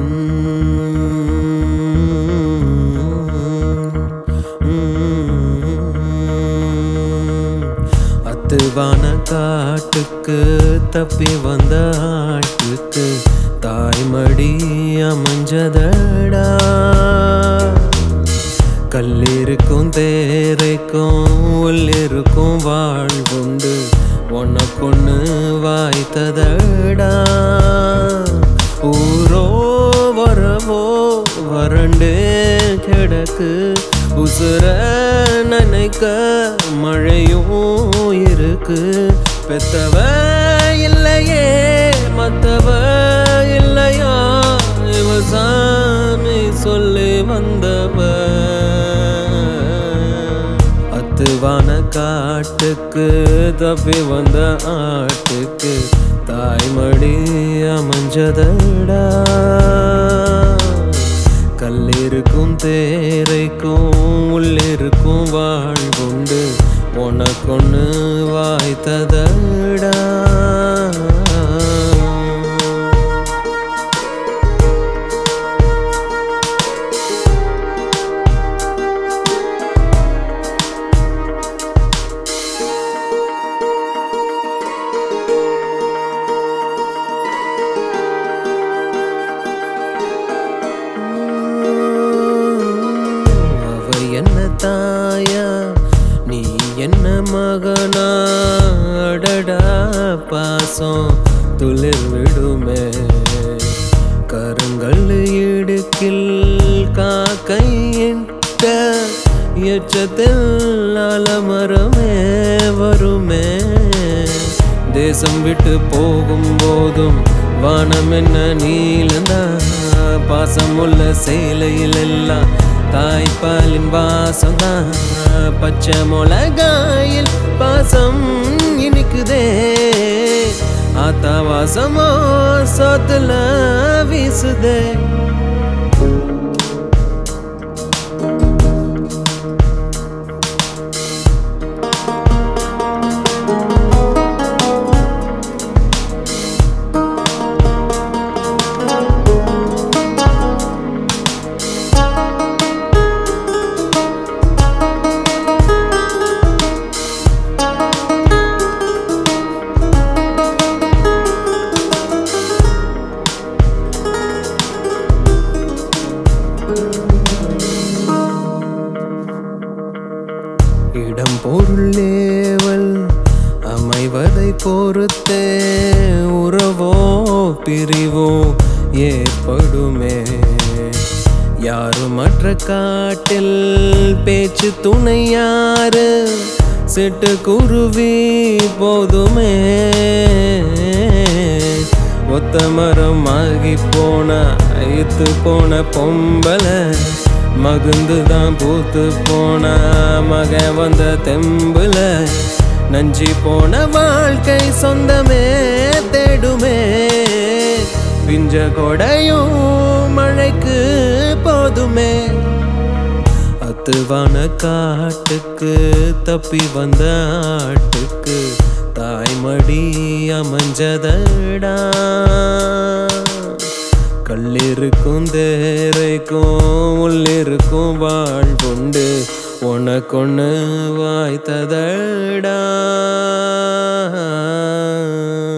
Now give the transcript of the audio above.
அத்துவான காட்டுக்கு தப்பி வந்த ஆட்டுக்கு தாய்மடி அமைஞ்சதடா கல்லிருக்கும் தேரைக்கும் உள்ளிருக்கும் வாழ்வுண்டு உனக்கொன்னு வாய்த்ததடா ஊரோ வரவோ வறண்டே கிடக்கு உசுர நினைக்க மழையும் இருக்கு பெத்தவ இல்லையே மத்தவ இல்லையா இவ சாமி சொல்லி வந்தவ அத்துவான காட்டுக்கு தப்பி வந்த ஆட்டுக்கு தாய்மடி அமைஞ்சதடா கல்லிருக்கும் தேரைக்கும் உள்ளிருக்கும் வாழ்வுண்டு உனக்கொன்னு வாய்த்ததடா அவ என்ன தாயா நீ என்ன மகனா அடடா பாசம் துளிர் விடுமே கருங்கல் இடுக்கில் காக்கையிட்ட எச்சத்தில் அலமரமே வருமே தேசம் விட்டு போகும்போதும் வானம் என்ன நீளந்தா பாசமுள்ள சேலையில் எல்லாம் தாய்ப்பாலின் வாசம் தான் பச்சை மிளகாயில் பாசம் இனிக்குதே ஆத்தா வாசமோ சோத்துல வீசுதே இடம் பொருளேவல் அமைவதை பொறுத்தே உறவோ பிரிவோ ஏற்படுமே யாரும் மற்ற காட்டில் பேச்சு துணை யாரு சிட்டு குருவி போதுமே ஒத்த மரம் ஆகி போன ஐத்து போன பொம்பளை மகுந்து தான் பூத்து போன மக வந்த தெம்புல நஞ்சி போன வாழ்க்கை சொந்தமே தேடுமே பிஞ்ச கொடையும் மழைக்கு போதுமே அத்துவான காட்டுக்கு தப்பி வந்த ஆட்டுக்கு தாய்மடி அமைஞ்சதடா கல்லிருக்கும் தேரைக்கும் உள்ளிருக்கும் வாழ்வுண்டு உனக்கொன்னு வாய்த்ததடா